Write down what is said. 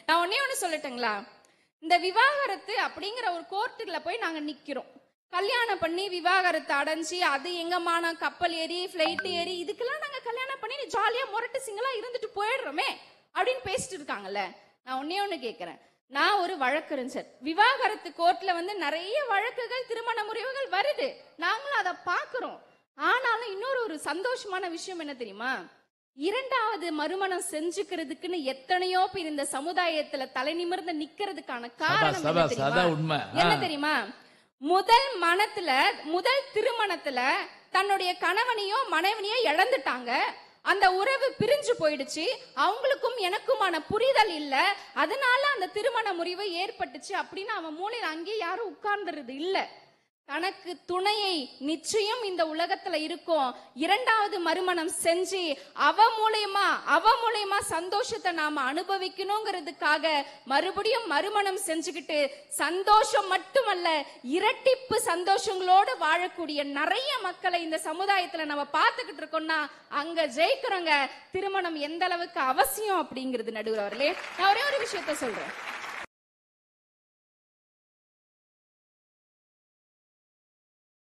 நான் ஒன்னே ஒண்ணு சொல்லட்டுங்களா இந்த விவாகரத்து அப்படிங்கிற ஒரு கோர்ட்டுல போய் நாங்க நிக்கிறோம் கல்யாணம் பண்ணி விவாகரத்து அடைஞ்சு அது எங்கம்மா நான் கப்பல் ஏறி ஃபிளைட் ஏறி இதுக்கெல்லாம் நாங்க கல்யாணம் பண்ணி ஜாலியா முரட்டு சிங்களா இருந்துட்டு போயிடுறோமே அப்படின்னு பேசிட்டு இருக்காங்கல்ல நான் ஒன்னே ஒண்ணு கேக்குறேன் நான் ஒரு வழக்கறிஞர் விவாகரத்து கோர்ட்ல வந்து நிறைய வழக்குகள் திருமண முறிவுகள் வருது நாங்களும் அதை பாக்குறோம் ஆனாலும் இன்னொரு ஒரு சந்தோஷமான விஷயம் என்ன தெரியுமா இரண்டாவது மறுமணம் செஞ்சுக்கிறதுக்குன்னு எத்தனையோ பேர் இந்த சமுதாயத்துல தலை நிமிர்ந்து நிக்கிறதுக்கான காரணம் என்ன சபா, தெரியுமா அதான் உண்மை. என்ன ஆ. தெரியுமா முதல் மனத்துல முதல் திருமணத்துல தன்னுடைய கணவனையோ மனைவனையோ இழந்துட்டாங்க அந்த உறவு பிரிஞ்சு போயிடுச்சு அவங்களுக்கும் எனக்குமான புரிதல் இல்ல அதனால அந்த திருமண முறிவு ஏற்பட்டுச்சு அப்படின்னு அவன் மூலையில அங்கேயே யாரும் உட்கார்ந்துறது இல்ல தனக்கு துணையை நிச்சயம் இந்த உலகத்துல இருக்கும் இரண்டாவது மறுமணம் செஞ்சு அவ மூலியமா அவ மூலியமா சந்தோஷத்தை நாம அனுபவிக்கணுங்கிறதுக்காக மறுபடியும் மறுமணம் செஞ்சுக்கிட்டு சந்தோஷம் மட்டுமல்ல இரட்டிப்பு சந்தோஷங்களோடு வாழக்கூடிய நிறைய மக்களை இந்த சமுதாயத்துல நம்ம பார்த்துக்கிட்டு இருக்கோம்னா அங்க ஜெயிக்கிறோங்க திருமணம் எந்த அளவுக்கு அவசியம் அப்படிங்கிறது நடுவர் அவர்களே நான் ஒரே ஒரு விஷயத்த சொல்றேன்